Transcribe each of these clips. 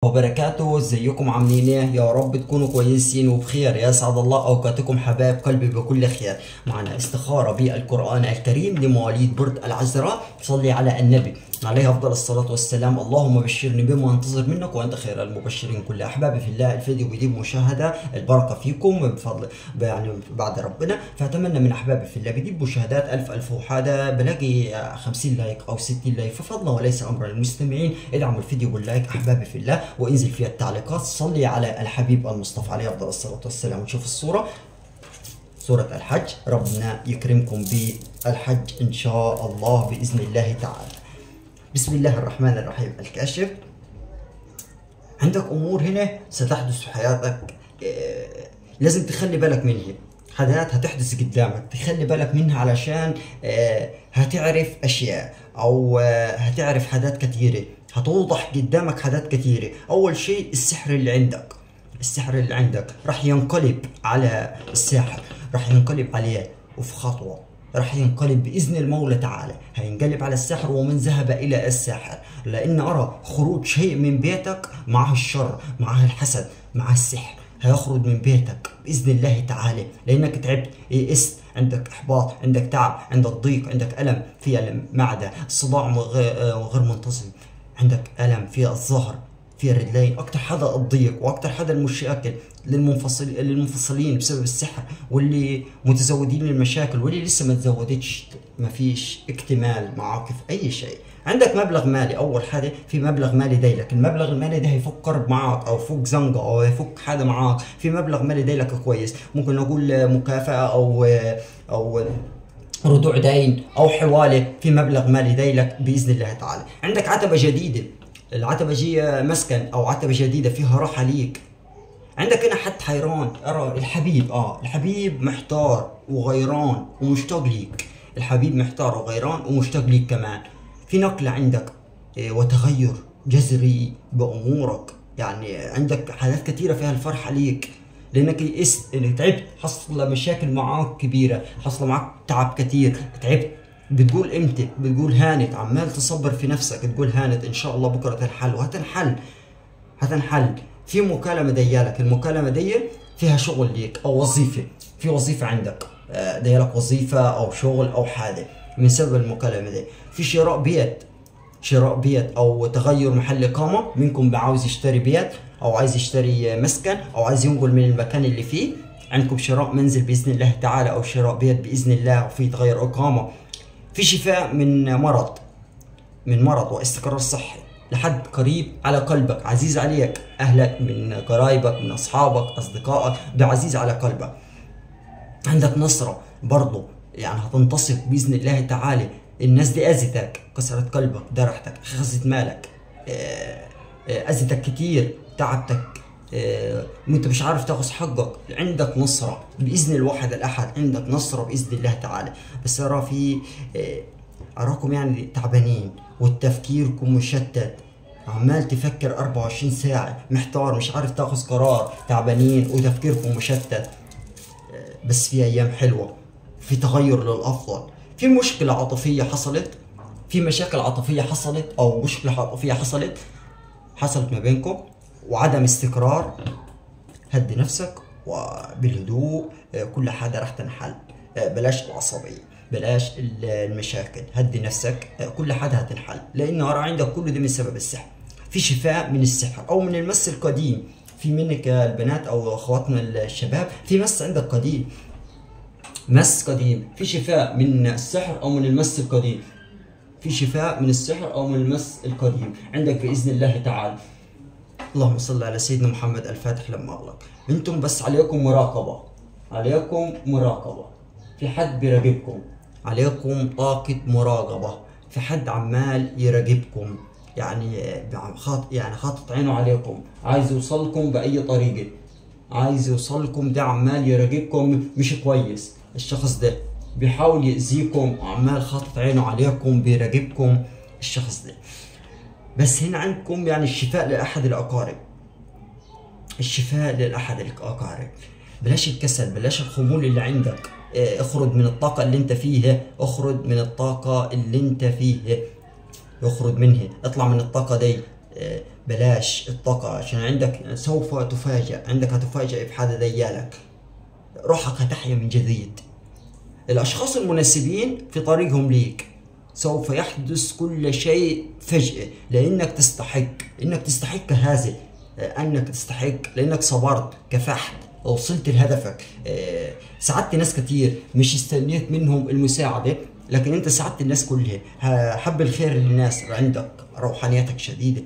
وبركاته ازيكم عاملين ايه يا رب تكونوا كويسين وبخير يسعد الله اوقاتكم حبايب قلبي بكل خير معنا استخارة بالقرآن الكريم لمواليد برد العذراء صلي على النبي عليه افضل الصلاة والسلام اللهم بشرني بما انتظر منك وانت خير المبشرين كل احبابي في الله الفيديو بيجيب مشاهدة البركة فيكم بفضل يعني بعد ربنا فاتمنى من احبابي في الله بيجيب مشاهدات الف الف وحادة بلاقي 50 لايك او 60 لايك ففضلا وليس امرا للمستمعين ادعموا الفيديو باللايك احبابي في الله وانزل في التعليقات صلي على الحبيب المصطفى عليه افضل الصلاة والسلام ونشوف الصورة سورة الحج ربنا يكرمكم بالحج إن شاء الله بإذن الله تعالى بسم الله الرحمن الرحيم الكاشف عندك أمور هنا ستحدث في حياتك آه، لازم تخلي بالك منها حاجات هتحدث قدامك تخلي بالك منها علشان آه، هتعرف أشياء أو آه، هتعرف حاجات كثيرة هتوضح قدامك حاجات كثيرة أول شيء السحر اللي عندك السحر اللي عندك راح ينقلب على الساحر راح ينقلب عليه وفي خطوة راح ينقلب بإذن المولى تعالى هينقلب على السحر ومن ذهب إلى الساحر لأن أرى خروج شيء من بيتك معه الشر معه الحسد معه السحر هيخرج من بيتك بإذن الله تعالى لأنك تعبت يئست عندك إحباط عندك تعب عندك ضيق عندك ألم في المعدة صداع غير غير منتظم عندك ألم في الظهر في الرجلين اكتر حدا الضيق واكتر حدا المشاكل للمنفصل للمنفصلين بسبب السحر واللي متزودين المشاكل واللي لسه ما تزودتش ما فيش اكتمال معاك في اي شيء عندك مبلغ مالي اول حاجه في مبلغ مالي دايلك المبلغ المالي ده هيفك قرض معاك او يفك زنقه او هيفك حاجه معاك في مبلغ مالي دايلك كويس ممكن نقول مكافاه او او رجوع دين او حواله في مبلغ مالي دايلك باذن الله تعالى عندك عتبه جديده العتبة دي مسكن أو عتبة جديدة فيها راحة ليك عندك هنا حد حيران أرى الحبيب آه الحبيب محتار وغيران ومشتاق ليك الحبيب محتار وغيران ومشتاق ليك كمان في نقلة عندك إيه، وتغير جذري بأمورك يعني عندك حاجات كثيرة فيها الفرحة ليك لانك يئست انك تعبت حصل مشاكل معاك كبيره حصل معاك تعب كثير تعبت بتقول امتى بتقول هانت عمال تصبر في نفسك تقول هانت ان شاء الله بكره تنحل وهتنحل هتنحل في مكالمه ديالك المكالمه دي فيها شغل ليك او وظيفه في وظيفه عندك آه، ديالك وظيفه او شغل او حاجه من سبب المكالمه دي في شراء بيت شراء بيت او تغير محل اقامه منكم بعاوز يشتري بيت او عايز يشتري مسكن او عايز ينقل من المكان اللي فيه عندكم شراء منزل باذن الله تعالى او شراء بيت باذن الله وفي تغير اقامه في شفاء من مرض من مرض واستقرار صحي لحد قريب على قلبك عزيز عليك اهلك من قرايبك من اصحابك اصدقائك ده عزيز على قلبك عندك نصرة برضه يعني هتنتصر بإذن الله تعالى الناس دي أذتك كسرت قلبك درحتك خزت مالك آه، آه، أذتك كتير تعبتك آه، وانت مش عارف تاخذ حقك عندك نصرة بإذن الواحد الأحد عندك نصرة بإذن الله تعالى بس أرى في آه، أراكم يعني تعبانين وتفكيركم مشتت عمال تفكر 24 ساعة محتار مش عارف تاخذ قرار تعبانين وتفكيركم مشتت بس في ايام حلوه في تغير للافضل في مشكله عاطفيه حصلت في مشاكل عاطفيه حصلت او مشكله عاطفيه حصلت حصلت ما بينكم وعدم استقرار هدي نفسك وبالهدوء آه، كل حاجه راح تنحل آه، بلاش العصبيه بلاش ال- المشاكل هدي نفسك آه، كل حاجه هتنحل لان ارى عندك كل ده من سبب السحر في شفاء من السحر او من المس القديم في منك يا البنات او اخواتنا الشباب في مس عندك قديم مس قديم في شفاء من السحر او من المس القديم في شفاء من السحر او من المس القديم عندك باذن الله تعالى اللهم صل على سيدنا محمد الفاتح لما اغلق انتم بس عليكم مراقبه عليكم مراقبه في حد بيراقبكم عليكم طاقه مراقبه في حد عمال يراقبكم يعني خاط يعني حاطط عينه عليكم عايز يوصلكم باي طريقه عايز يوصلكم ده عمال يراقبكم مش كويس الشخص ده بيحاول يأذيكم وعمال حاطط عينه عليكم بيراقبكم الشخص ده بس هنا عندكم يعني الشفاء لأحد الأقارب الشفاء لأحد الأقارب بلاش الكسل بلاش الخمول اللي عندك اه، اخرج من الطاقة اللي انت فيها اخرج من الطاقة اللي انت فيها اخرج منها اطلع من الطاقة دي اه، بلاش الطاقة عشان عندك سوف تفاجأ عندك هتفاجأ بحدا ديالك روحك هتحيا من جديد الأشخاص المناسبين في طريقهم ليك سوف يحدث كل شيء فجأة لأنك تستحق إنك تستحق هذا أنك تستحق لأنك صبرت كفحت وصلت لهدفك آه، ساعدت ناس كتير مش استنيت منهم المساعدة لكن انت ساعدت الناس كلها ه- حب الخير للناس عندك روحانيتك شديدة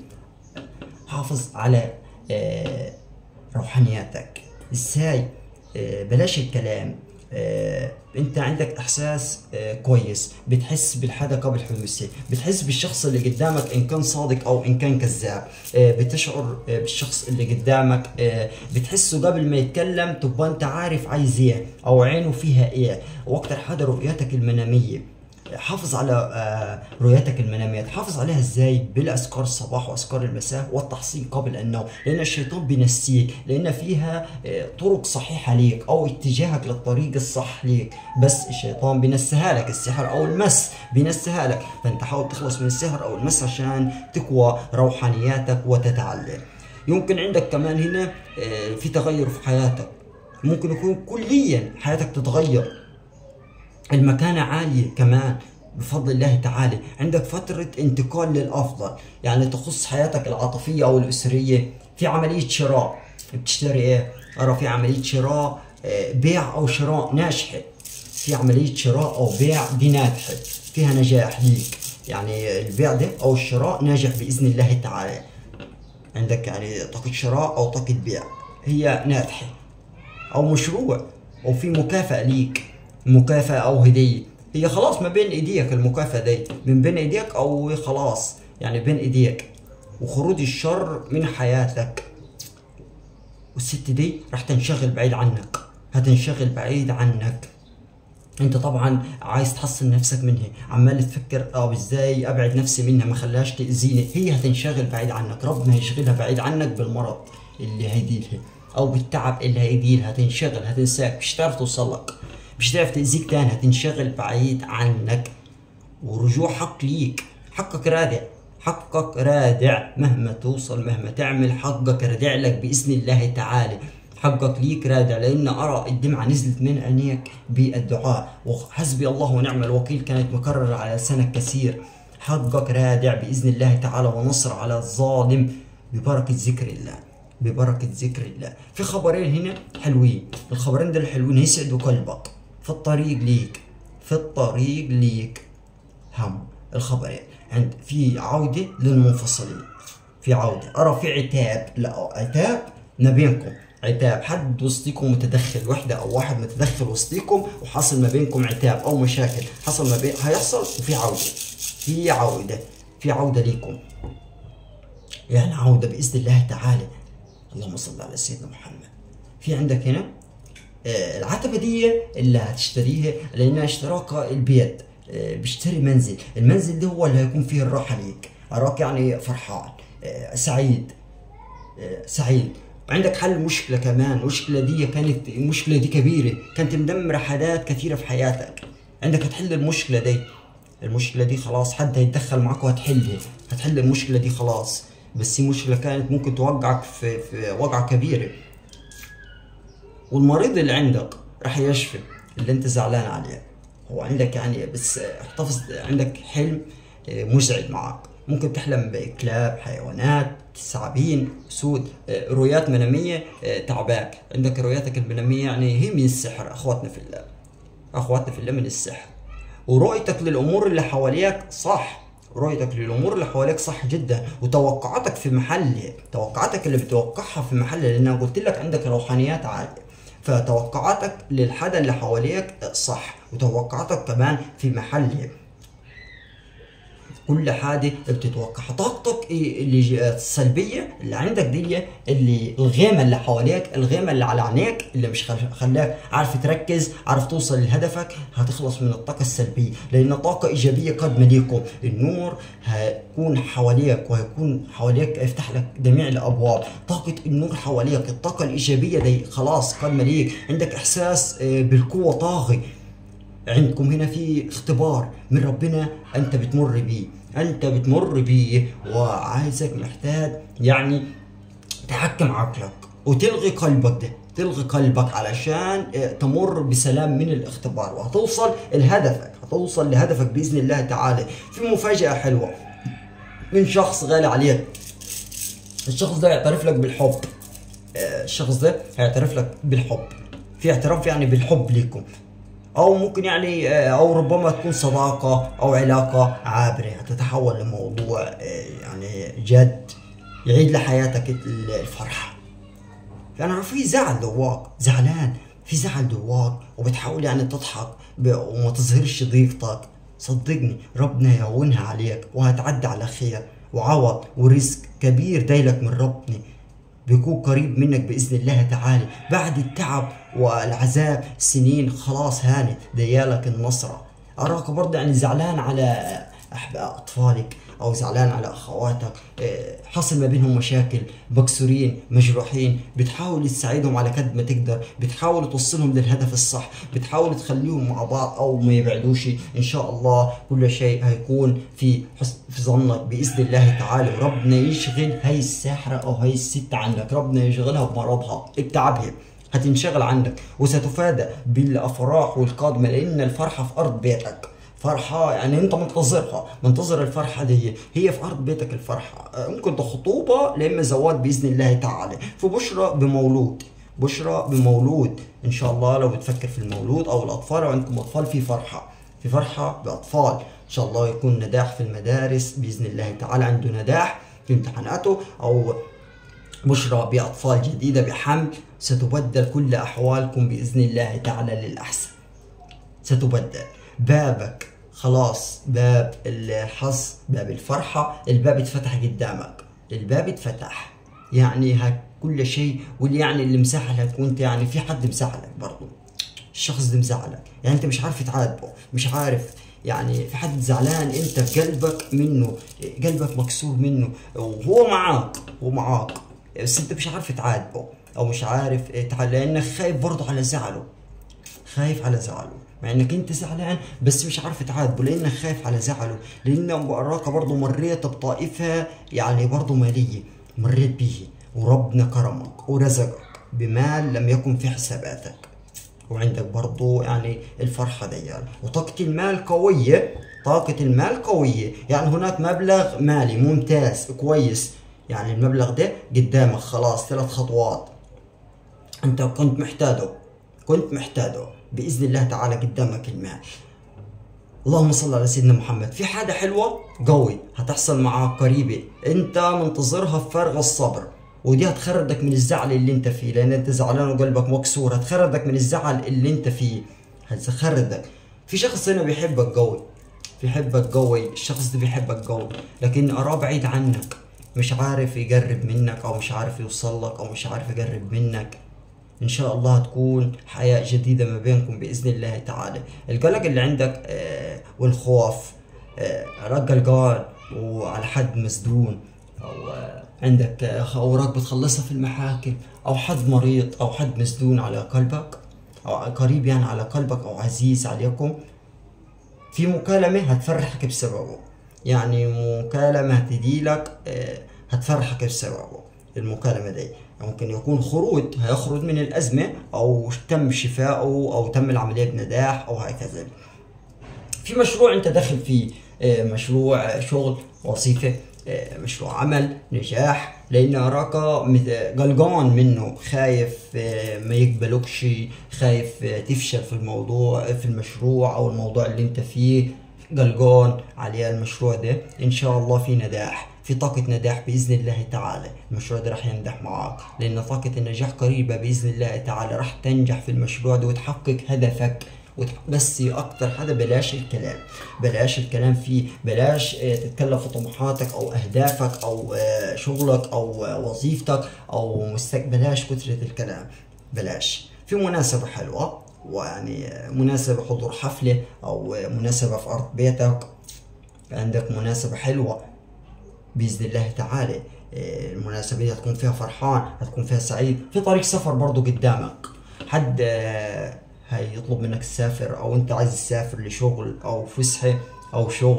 حافظ على آه، روحانياتك ازاي آه، بلاش الكلام آه، انت عندك احساس آه، كويس بتحس بالحدا قبل حدوثه بتحس بالشخص اللي قدامك ان كان صادق او ان كان كذاب آه، بتشعر آه، بالشخص اللي قدامك آه، بتحسه قبل ما يتكلم تبقى انت عارف عايز ايه او عينه فيها ايه واكتر حاجه رؤيتك المناميه حافظ على آه، رؤيتك المنامية تحافظ عليها ازاي بالاذكار الصباح واذكار المساء والتحصين قبل النوم لان الشيطان بينسيك لان فيها آه، طرق صحيحة ليك او اتجاهك للطريق الصح ليك بس الشيطان بينسيها لك السحر او المس بينسيها لك فانت حاول تخلص من السحر او المس عشان تقوى روحانياتك وتتعلم يمكن عندك كمان هنا آه، في تغير في حياتك ممكن يكون كليا حياتك تتغير المكانة عالية كمان بفضل الله تعالى عندك فترة انتقال للأفضل يعني تخص حياتك العاطفية أو الأسرية في عملية شراء بتشتري إيه أرى في عملية شراء آه، بيع أو شراء ناجحة في عملية شراء أو بيع دي ناجحة فيها نجاح ليك يعني البيع ده أو الشراء ناجح بإذن الله تعالى عندك يعني طاقة شراء أو طاقة بيع هي ناجحة او مشروع او في مكافأة ليك مكافأة او هدية هي خلاص ما بين ايديك المكافأة دي من بين ايديك او خلاص يعني بين ايديك وخروج الشر من حياتك والست دي راح تنشغل بعيد عنك هتنشغل بعيد عنك انت طبعا عايز تحصن نفسك منها عمال تفكر اه ازاي ابعد نفسي منها ما خليهاش تاذيني هي هتنشغل بعيد عنك ربنا هيشغلها بعيد عنك بالمرض اللي هيجيلها او بالتعب اللي هيجيلها هتنشغل هتنساك مش هتعرف توصل لك مش هتعرف تاذيك تاني هتنشغل بعيد عنك ورجوع حق ليك حقك رادع حقك رادع مهما توصل مهما تعمل حقك رادع لك بإذن الله تعالى حقك ليك رادع لأن أرى الدمعة نزلت من عينيك بالدعاء وحسبي الله ونعم الوكيل كانت مكررة على لسانك كثير حقك رادع بإذن الله تعالى ونصر على الظالم ببركة ذكر الله ببركة ذكر الله في خبرين هنا حلوين الخبرين دول حلوين يسعدوا قلبك في الطريق ليك في الطريق ليك هم الخبرين عند في عودة للمنفصلين في عودة أرى في عتاب لا عتاب ما بينكم عتاب حد وسطيكم متدخل وحدة أو واحد متدخل وسطيكم وحصل ما بينكم عتاب أو مشاكل حصل ما بين هيحصل وفي عودة في عودة في عودة ليكم يعني عودة بإذن الله تعالى اللهم صل على سيدنا محمد في عندك هنا آه، العتبة دي اللي هتشتريها لأنها اشتراك البيت آه، بيشتري منزل المنزل ده هو اللي هيكون فيه الراحة ليك أراك يعني فرحان آه، سعيد آه، سعيد عندك حل مشكلة كمان المشكلة دي كانت المشكلة دي كبيرة كانت مدمرة حاجات كثيرة في حياتك عندك هتحل المشكلة دي المشكلة دي خلاص حد هيتدخل معك وهتحلها هتحل المشكلة دي خلاص بس هي مشكلة كانت ممكن توقعك في, في وقعة كبيرة والمريض اللي عندك راح يشفي اللي انت زعلان عليه هو عندك يعني بس احتفظ عندك حلم اه، مزعج معك ممكن تحلم بكلاب حيوانات ثعابين اسود اه، رؤيات مناميه اه، تعباك عندك رؤياتك المناميه يعني هي من السحر اخواتنا في الله اخواتنا في الله من السحر ورؤيتك للامور اللي حواليك صح رؤيتك للامور اللي حواليك صح جدا وتوقعاتك في محلها توقعاتك اللي بتوقعها في محلها لان أنا قلت لك عندك روحانيات عاليه فتوقعاتك للحدا اللي حواليك صح وتوقعاتك كمان في محلها كل حاجه بتتوقعها طاقتك إيه اللي ج- السلبيه اللي عندك دي اللي الغيمه اللي حواليك الغيمه اللي على عينيك اللي مش خل- خلاك عارف تركز عارف توصل لهدفك هتخلص من الطاقه السلبيه لان طاقه ايجابيه قادمه ليكم النور هيكون حواليك وهيكون حواليك يفتح لك جميع الابواب طاقه النور حواليك الطاقه الايجابيه دي خلاص قادمه ليك عندك احساس آه، بالقوه طاغي عندكم هنا في اختبار من ربنا انت بتمر بيه انت بتمر بيه وعايزك محتاج يعني تحكم عقلك وتلغي قلبك ده تلغي قلبك علشان آه، تمر بسلام من الاختبار وهتوصل لهدفك هتوصل لهدفك باذن الله تعالى في مفاجاه حلوه من شخص غالي عليك الشخص ده يعترف لك بالحب آه، الشخص ده هيعترف لك بالحب في اعتراف يعني بالحب ليكم او ممكن يعني آه، او ربما تكون صداقه او علاقه عابره هتتحول لموضوع آه، يعني جد يعيد لحياتك الفرحه يعني في زعل جواك زعلان في زعل جواك وبتحاول يعني تضحك وما تظهرش ضيقتك صدقني ربنا يهونها عليك وهتعدي على خير وعوض ورزق كبير دايلك من ربنا بيكون قريب منك باذن الله تعالى بعد التعب والعذاب سنين خلاص هانت ديالك النصره اراك برضه يعني زعلان على اطفالك او زعلان على اخواتك آه، حصل ما بينهم مشاكل مكسورين مجروحين بتحاول تساعدهم على قد ما تقدر بتحاول توصلهم للهدف الصح بتحاول تخليهم مع بعض او ما يبعدوش ان شاء الله كل شيء هيكون في حسن في ظنك باذن الله تعالى وربنا يشغل هاي الساحره او هاي الست عنك ربنا يشغلها بمرضها بتعبها هتنشغل عنك وستفادى بالافراح والقادمه لان الفرحه في ارض بيتك فرحة يعني انت منتظرها منتظر الفرحة دي هي في ارض بيتك الفرحة آه، ممكن خطوبة لاما زواج باذن الله تعالى في بشرى بمولود بشرى بمولود ان شاء الله لو بتفكر في المولود او الاطفال لو عندكم اطفال في فرحة في فرحة باطفال ان شاء الله يكون نجاح في المدارس باذن الله تعالى عنده نجاح في امتحاناته او بشرى باطفال جديده بحمل ستبدل كل احوالكم باذن الله تعالى للاحسن ستبدل بابك خلاص باب الحظ باب الفرحة الباب اتفتح قدامك الباب اتفتح يعني هك كل شيء واللي يعني اللي مسحلك وانت يعني في حد مسحلك برضه الشخص ده مزعلك يعني انت مش عارف تعاتبه مش عارف يعني في حد زعلان انت في قلبك منه قلبك مكسور منه وهو معاك هو معاك بس انت مش عارف تعاتبه او مش عارف لانك خايف برضه على زعله خايف على زعله مع انك انت زعلان بس مش عارف تعاتبه لانك خايف على زعله لان وراك برضه مريت بطائفه يعني برضه ماليه مريت به وربنا كرمك ورزقك بمال لم يكن في حساباتك وعندك برضه يعني الفرحة ديال وطاقة المال قوية طاقة المال قوية يعني هناك مبلغ مالي ممتاز كويس يعني المبلغ ده قدامك خلاص ثلاث خطوات انت كنت محتاجه كنت محتاجه باذن الله تعالى قدامك المال اللهم صل على سيدنا محمد في حاجة حلوة قوي هتحصل معاك قريبة انت منتظرها بفارغ الصبر ودي هتخرجك من الزعل اللي انت فيه لان انت زعلان وقلبك مكسور هتخرجك من الزعل اللي انت فيه هتخرجك في شخص هنا بيحبك قوي بيحبك قوي الشخص ده بيحبك قوي لكن اراه بعيد عنك مش عارف يقرب منك او مش عارف يوصل لك او مش عارف يقرب منك ان شاء الله تكون حياه جديده ما بينكم باذن الله تعالى القلق اللي عندك آه والخوف آه رق القال وعلى حد مسدون او آه عندك اوراق بتخلصها في المحاكم او حد مريض او حد مسدون على قلبك او قريب يعني على قلبك او عزيز عليكم في مكالمه هتفرحك بسببه يعني مكالمه هتديلك آه هتفرحك بسببه المكالمه دي ممكن يكون خروج هيخرج من الازمه او تم شفائه او تم العمليه بنجاح او هكذا في مشروع انت داخل فيه آه، مشروع شغل وظيفه آه، مشروع عمل نجاح لان اراك قلقان منه خايف آه، ما يقبلوكش خايف تفشل في الموضوع في المشروع او الموضوع اللي انت فيه قلقان على المشروع ده ان شاء الله في نجاح في طاقة نجاح بإذن الله تعالى المشروع ده راح ينجح معاك لأن طاقة النجاح قريبة بإذن الله تعالى راح تنجح في المشروع ده وتحقق هدفك بس اكتر حاجه بلاش الكلام بلاش الكلام فيه بلاش آه، تتكلم في طموحاتك او اهدافك او آه، شغلك او آه، وظيفتك او مستقبل بلاش كثره الكلام بلاش في مناسبه حلوه ويعني مناسبه حضور حفله او مناسبه في ارض بيتك عندك مناسبه حلوه باذن الله تعالى آه، المناسبة دي هتكون فيها فرحان هتكون فيها سعيد في طريق سفر برضو قدامك حد آه، هيطلب منك تسافر او انت عايز تسافر لشغل او فسحة او شغل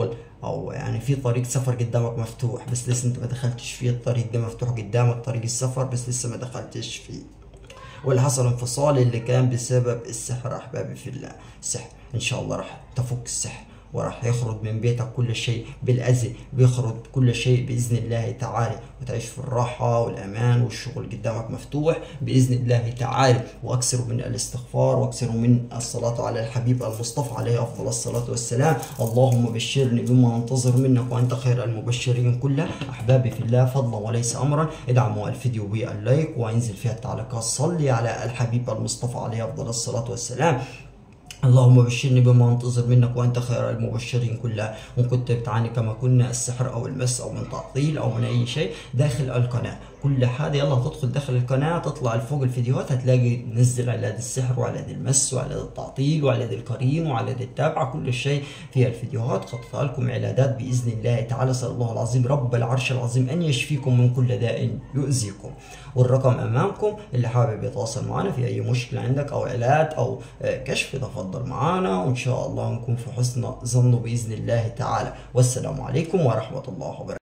او يعني في طريق سفر قدامك مفتوح بس لسه انت ما دخلتش فيه الطريق ده مفتوح قدامك طريق السفر بس لسه ما دخلتش فيه واللي حصل انفصال اللي كان بسبب السحر احبابي في الله السحر ان شاء الله راح تفك السحر وراح يخرج من بيتك كل شيء بالأذى بيخرج كل شيء بإذن الله تعالى وتعيش في الراحة والأمان والشغل قدامك مفتوح بإذن الله تعالى وأكثروا من الاستغفار وأكثروا من الصلاة على الحبيب المصطفى عليه أفضل الصلاة والسلام اللهم بشرني بما أنتظر منك وأنت خير المبشرين كله أحبابي في الله فضلا وليس أمرا ادعموا الفيديو باللايك وانزل فيها التعليقات صلي على الحبيب المصطفى عليه أفضل الصلاة والسلام اللهم بشرني بما انتظر منك وانت خير المبشرين كلها وان كنت بتعاني كما كنا السحر او المس او من تعطيل او من اي شيء داخل القناه كل حاجه يلا تدخل داخل القناه تطلع لفوق الفيديوهات هتلاقي نزل علاج السحر وعلاج المس وعلاج التعطيل وعلاج القرين وعلاج التابعه كل شيء في الفيديوهات خطفها لكم علاجات باذن الله تعالى اسال الله العظيم رب العرش العظيم ان يشفيكم من كل داء يؤذيكم والرقم امامكم اللي حابب يتواصل معنا في اي مشكله عندك او علاج او كشف تفضل معنا وان شاء الله نكون في حسن ظنه باذن الله تعالى والسلام عليكم ورحمه الله وبركاته